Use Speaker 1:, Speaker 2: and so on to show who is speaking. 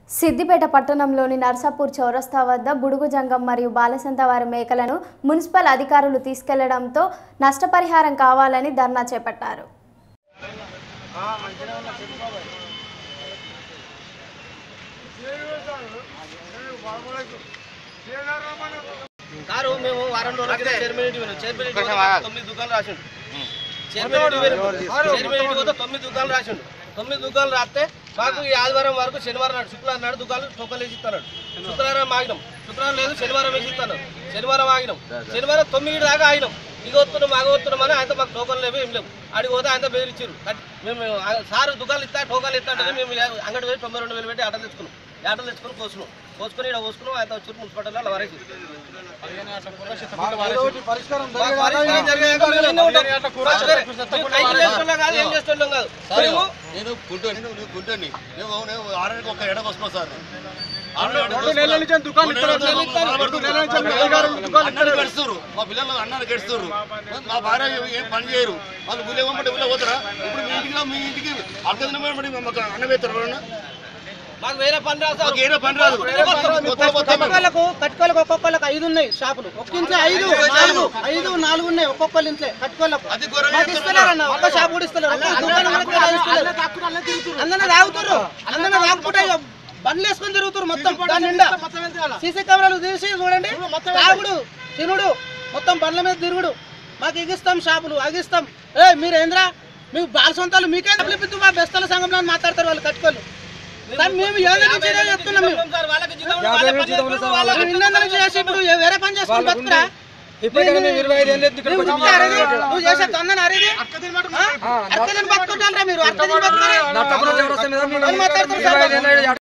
Speaker 1: సిద్దిపేట పట్టణంలోని నర్సాపూర్ చౌరస్తా వద్ద బుడుగు జంగం మరియు బాలసంత వారి మేకలను మున్సిపల్ అధికారులు తీసుకెళ్లడంతో నష్టపరిహారం కావాలని ధర్నా చేపట్టారు
Speaker 2: కారు మేము వారం రోజుల క్రితం చైర్మన్ ఇంటికి పోయినాం. చైర్మన్ ఇంటికి పోతే తొమ్మిది దుకాణాలు రాసిండు చైర్మన్ ఇంటికి పోయినాం. చైర్మన్ ఇంటికి పోతే తొమ్మిది దుకాణాలు రాసిండు తొమ్మిది దుకాణాలు రాస్తే మాకు ఈ ఆదివారం వరకు శనివారం నాడు శుక్రవారం నాడు దుకాణాలు టోకన్లు వేసి ఇస్తాడు శుక్రవారం ఆగినాం శుక్రవారం లేదు శనివారం వేసి ఇస్తాను శనివారం ఆగినాం శనివారం తొమ్మిది దాకా ఆగినాం ఇక వస్తున్నాం మాకు వస్తున్నాం అని ఆయన మాకు టోకన్లు లేవు ఏం లేవు అడిగి పోతే ఆయన బెదిరించారు మేము ఆ సార్ దుకాణాలు ఇస్తా టోకన్లు ఇస్తా అంటే మేము అంగడి పోయి తొంభై రెండు వేలు పెట్టి ఆటలు తెచ్చుకున్నాం ఈ ఆటలు తెచ్చుకొని కోసుకున్నాం కోసుకొని ఇక్కడ కోసుకున్నాం ఆయన వచ్చి మున్సిపాలిటీలో అలా వరేసి
Speaker 3: పరిష్కారం
Speaker 2: మాకు పరిష్కారం జరిగేదాకా మేము ఇన్నే ఉంటాం. మాకు వేరే- మేము కైకిలు వేసుకోవడం కాదు, ఏం చేసేటోళ్ళం కాదు. మేము
Speaker 4: నేను గుంటూరు నువ్వు గుంటూరుని నువ్వు నువ్వు ఆరడానికి ఒక ఎడకు వస్తున్నావు సార్
Speaker 3: రెండు నెలల నుంచి దుకాణం ఇస్తారు. రెండు నెలల నుంచి అధికారులు దుకాణం
Speaker 4: అన్నారు గడుస్తారు మా పిల్లలు అన్నారు గడుస్తారు మా భార్య ఏం పని చేయరు వాళ్ళు ఊళ్ళో ఇవ్వమంటే ఊళ్ళో పోతారా ఇప్పుడు మీ ఇంటికి రా, మీ ఇంటికి అర్థం మాకు అన్న పెడతారు ఎవరన్నా
Speaker 2: మాకు వేరే పని రాదు
Speaker 4: మాకు ఏదో పని రాదు కొత్తగా పోతాం మేము.
Speaker 5: కట్టుకోలకు కట్టుకోలకు ఒక్కొక్కరికి ఐదు ఉన్నాయి షాపులు ఒక్క ఇంట్లో ఐదు నాలుగు ఐదు నాలుగు ఉన్నాయి ఒక్కొక్కరి ఇంట్లో కట్టుకోలకు
Speaker 4: అది ఘోరంగా
Speaker 5: మాకు ఇస్తలేరన్న ఒక్క షాప్ కూడా ఇస్తలేరు ఒక్క దుకాణం కూడా ఇక్కడ ఇస్తలేరు. అందరినీ తాగుతారు అందరినీ తాగుకుంటే ఇక బండ్లు వేసుకొని తిరుగుతారు మొత్తం దాని నిండా సీసీ కెమెరాలు తీసి చూడండి తాగుడు తినుడు మొత్తం బండ్ల మీద తిరుగుడు మాకు ఎగిస్తాం షాపులు అగిస్తాం ఏ మీరు ఏంద్రా మీకు బాల సొంతాలు మీకే పిలిపిస్తూ మా బెస్తల సంఘంలో అని మాట్లాడతారు వాళ్ళు కట్టుకోలు కానీ మేము ఏదో నుంచి ఏదో చెప్తున్నాం మేము
Speaker 2: సార్ వాళ్ళకి జీతం ఉంది, వాళ్ళ పని చేసుకుంటారు, వాళ్ళ-
Speaker 5: నువ్వు ఇన్నందుకు చేసి ఇప్పుడు వేరే పని చేసుకొని బతుకురా
Speaker 3: ఇప్పటికైనా మేము ఇరవై ఐదు ఏళ్ళు ఎత్తుకొని
Speaker 5: నువ్వు
Speaker 3: వచ్చాము.
Speaker 5: బతుకుతా అరేది? నువ్వు చేసే తొందర అరేది అక్కదని బతుకుంటారా మీరు అక్కదని బతుకుతారా
Speaker 3: నట్టపురం చౌరస్తా మీద మేము
Speaker 5: ఏం మాట్లాడుతున్నారు
Speaker 3: ఇరవై ఐదు ఏళ్ళు